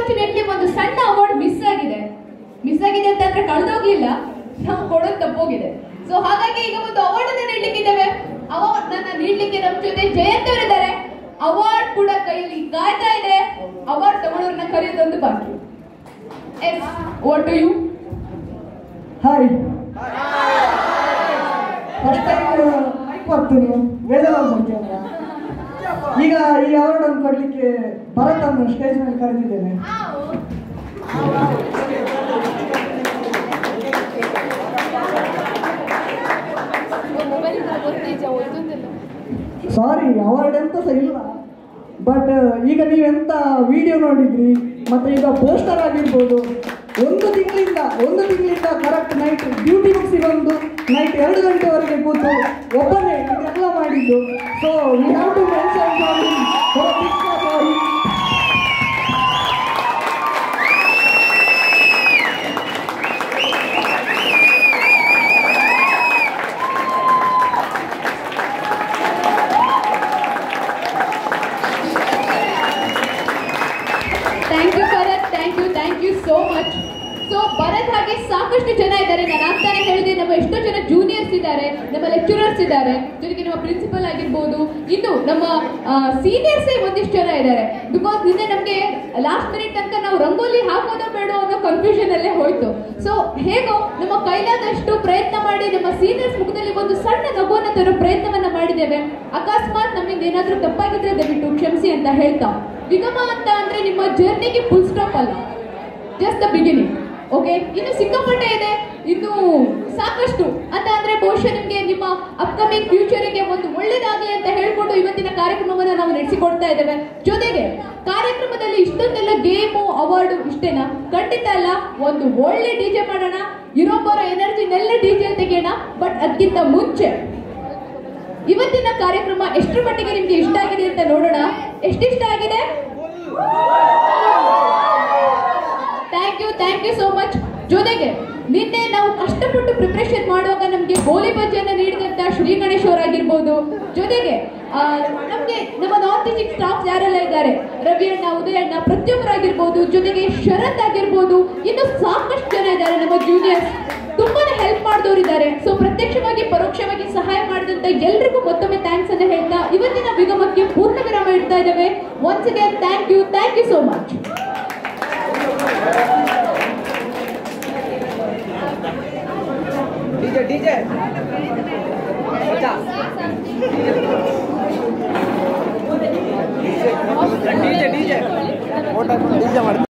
unfortunately ಒಂದು ಸಣ್ಣ award miss ಆಗಿದೆ ಮಿಸ್ ಆಗಿದೆ ಅಂತಂದ್ರೆ ಕಳೆದೋಗ್ಲಿಲ್ಲ ನಾವು ಕೊಡೋದು ತಪ್ಪೋಗಿದೆ ಸೊ ಹಾಗಾಗಿ ಈಗ ಒಂದು ಅವಾರ್ಡ್ ಅನ್ನ ನೀಡ್ಲಿಕ್ಕಿದ್ದೇವೆ ಅವಾರ್ಡ್ ನನ್ನ ನೀಡ್ಲಿಕ್ಕೆ ನಮ್ಮ ಜೊತೆ ಜಯಂತ್ ಅವರಿದ್ದಾರೆ ಅವಾರ್ಡ್ ಕೂಡ ಕೈಯಲ್ಲಿ ಕಾಯ್ತಾ ಇದೆ ಅವಾರ್ಡ್ ತಗೊಳ್ಳೋರ್ನ ಕರೆಯೋದೊಂದು ಬಾಕಿ yes what to you hi first time mic ಬರ್ತೀನಿ ವೇದವಾದ ಬಗ್ಗೆ ಅಲ್ಲ ಈಗ ಈ ಅವಾರ್ಡ್ ಅನ್ನು ಕೊಡ್ಲಿಕ್ಕೆ ಭರತ್ ಅನ್ನು ಸ್ಟೇಜ್ ಮೇಲೆ ಕರೆದಿದ್ದೇನೆ ಸಾರಿ ಅವಾರ್ಡ್ ಅಂತ ಸಹ ಇಲ್ಲ ಬಟ್ ಈಗ ನೀವೆಂತ ವಿಡಿಯೋ ನೋಡಿದ್ರಿ ಮತ್ತೆ ಈಗ ಪೋಸ್ಟರ್ ಆಗಿರ್ಬೋದು ಒಂದು ತಿಂಗಳಿಂದ ಒಂದು ತಿಂಗಳಿಂದ ಕರೆಕ್ಟ್ ನೈಟ್ ಡ್ಯೂಟಿ ಮುಗಿಸಿ ಬಂದು ನೈಟ್ ಎರಡು ಗಂಟೆವರೆಗೆ ಕೂತು ಒಬ್ಬನೇ ಇದೆಲ್ಲ ಮಾಡಿದ್ದು so we have to mention sorry thank you Bharath thank you thank you so much so Bharath ಹಾಗೆ ಸಾಕಷ್ಟು ಜನ ಇದ್ದಾರೆ ನಾನು ಆಗ್ತಾನೆ ಹೇಳಿದೆ ನಮ್ಮ ಎಷ್ಟೋ ಜನ ಜೂನಿಯರ್ಸ್ ಇದ್ದಾರೆ ನಮ್ಮ ಲೆಕ್ಚರರ್ಸ್ ಇದ್ದಾರೆ ಜೊತೆಗೆ ನಮ್ಮ ಪ್ರಿನ್ಸಿಪಲ್ ಆಗಿರ್ಬೋದು ಇನ್ನು ನಮ್ಮ ಸೀನಿಯರ್ಸ್ ಒಂದಿಷ್ಟು ಜನ ಇದ್ದಾರೆ ಬಿಕಾಸ್ ನಿನ್ನೆ ನಮಗೆ ಲಾಸ್ಟ್ ಮಿನಿಟ್ ತನಕ ನಾವು ರಂಗೋಲಿ ಹಾಕೋದೋ ಬೇಡ ಅನ್ನೋ ಕನ್ಫ್ಯೂಷನ್ ಅಲ್ಲೇ ಹೋಯ್ತು ಸೊ ಹೇಗೋ ನಮ್ಮ ಕೈಲಾದಷ್ಟು ಪ್ರಯತ್ನ ಮಾಡಿ ನಮ್ಮ ಸೀನಿಯರ್ಸ್ ಮುಖದಲ್ಲಿ ಒಂದು ಸಣ್ಣ ನಗುವನ್ನ ತರೋ ಪ್ರಯತ್ನವನ್ನ ಮಾಡಿದ್ದೇವೆ ಅಕಸ್ಮಾತ್ ನಮ್ಮಿಂದ ಏನಾದ್ರೂ ತಪ್ಪಾಗಿದ್ರೆ ದಯವಿಟ್ಟು ಕ್ಷಮಿಸಿ ಅಂತ ಹೇಳ್ತಾ ನಿಗಮ ಅಂತ ಅಂದ್ರೆ ನಿಮ್ಮ ಜರ್ನಿಗೆ ಫುಲ್ ಸ್ಟಾಪ್ ಅಲ್ಲ ಜಸ್ಟ್ ದ ಬಿಗಿನಿಂಗ್ ಓಕೆ ಇನ್ನು ಸಿಕ್ಕಾಪಟ್ಟೆ ಇದೆ ಇನ್ನು ಸಾಕಷ್ಟು ಅಂತ ಅಂದ್ರೆ ಬಹುಶಃ ನಿಮ್ಗೆ ನಿಮ್ಮ ಅಪ್ಕಮಿಂಗ್ ಫ್ಯೂಚರಿಗೆ ಒಂದು ಒಳ್ಳೇದಾಗಲಿ ಅಂತ ಹೇಳ್ಕೊಂಡು ಇವತ್ತಿನ ಕಾರ್ಯಕ್ರಮವನ್ನ ನಾವು ನಡೆಸಿಕೊಡ್ತಾ ಇದ್ದೇವೆ ಜೊತೆಗೆ ಕಾರ್ಯಕ್ರಮದಲ್ಲಿ ಇಷ್ಟೊಂದೆಲ್ಲ ಗೇಮು ಅವಾರ್ಡು ಇಷ್ಟೇನಾ ಖಂಡಿತ ಅಲ್ಲ ಒಂದು ಒಳ್ಳೆ ಡಿಜೆ ಮಾಡೋಣ ಇರೋ ಬರೋ ಎನರ್ಜಿನೆಲ್ಲ ಡಿಜೆ ತೆಗೆಯೋಣ ಬಟ್ ಅದಕ್ಕಿಂತ ಮುಂಚೆ ಇವತ್ತಿನ ಕಾರ್ಯಕ್ರಮ ಎಷ್ಟರ ಮಟ್ಟಿಗೆ ನಿಮ್ಗೆ ಇಷ್ಟ ಆಗಿದೆ ಅಂತ ನೋಡೋಣ ಎಷ್ಟಿಷ್ಟ ಆಗಿದೆ thank you thank you so much ಜೊತೆಗೆ ನಿನ್ನೆ ನಾವು ಕಷ್ಟಪಟ್ಟು ಪ್ರಿಪ್ರೇಷನ್ ಮಾಡುವಾಗ ನಮಗೆ ಗೋಲಿ ಬಜ್ಜಿಯನ್ನು ನೀಡಿದಂತ ಶ್ರೀ ಗಣೇಶ್ ಅವರಾಗಿರ್ಬೋದು ಜೊತೆಗೆ ಆ, ನಮ್ಗೆ ನಮ್ಮ ನಾನ್ ಟೀಚಿಂಗ್ ಸ್ಟಾಫ್ ಯಾರೆಲ್ಲ ಇದ್ದಾರೆ ರವಿ ಅಣ್ಣ ಉದಯ ಅಣ್ಣ ಪ್ರತಿಯೊಬ್ಬರಾಗಿರ್ಬೋದು ಜೊತೆಗೆ ಶರತ್ ಆಗಿರ್ಬೋದು ಇನ್ನು ಸಾಕಷ್ಟು ಜನ ಇದ್ದಾರೆ ನಮ್ಮ ಜೂನಿಯರ್ಸ್ ತುಂಬಾನೇ ಹೆಲ್ಪ್ ಮಾಡಿದವರು ಇದ್ದಾರೆ ಸೊ ಪ್ರತ್ಯಕ್ಷವಾಗಿ ಪರೋಕ್ಷವಾಗಿ ಸಹಾಯ ಮಾಡಿದಂತ ಎಲ್ರಿಗೂ ಮತ್ತೊಮ್ಮೆ ಥ್ಯಾಂಕ್ಸ್ ಅನ್ನ ಹೇಳ್ತಾ ಇವತ್ತಿನ ವಿಗಮಕ್ಕೆ ಪೂರ್ಣ ವಿರಾಮ ಇಡ್ತಾ ಇದ್ದೇವೆ once again thank you thank you so much DJ DJ DJ DJ DJ